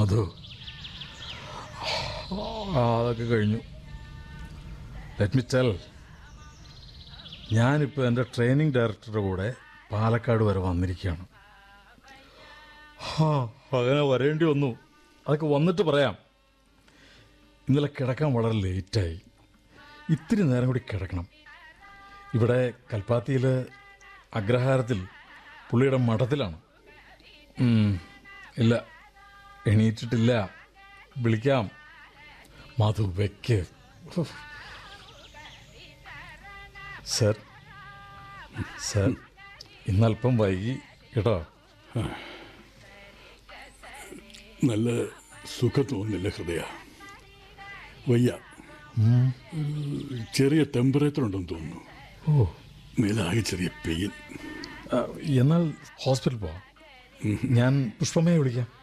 മധു ആ, അതൊക്കെ കഴിഞ്ഞു ലെറ്റ് മി ടെൽ ഞാനിപ്പോൾ എൻ്റെ ട്രെയിനിങ് ഡയറക്ടറുടെ കൂടെ പാലക്കാട് വരെ വന്നിരിക്കുകയാണ് ഹാ അങ്ങനെ വരേണ്ടി വന്നു അതൊക്കെ വന്നിട്ട് പറയാം ഇന്നലെ കിടക്കാൻ വളരെ ലേറ്റായി ഇത്തിരി നേരം കൂടി കിടക്കണം ഇവിടെ കൽപ്പാത്തിയിൽ അഗ്രഹാരത്തിൽ പുള്ളിയുടെ മഠത്തിലാണ് ഉം, ഇല്ല എണീറ്റിട്ടില്ല വിളിക്കാം മധു വെക്ക് ഉഫ്. സർ സർ ഇന്നല്പം വൈകി കേട്ടോ നല്ല സുഖം തോന്നുന്നില്ല ഹൃദയ വയ്യ ഒരു ചെറിയ ടെമ്പറേച്ചർ ഉണ്ടെന്ന് തോന്നുന്നു ഓ മേലാകെ ചെറിയ പെയിൻ ആ, എന്നാൽ ഹോസ്പിറ്റൽ പോവാം ഞാൻ പുഷ്പമ്മയെ വിളിക്കാം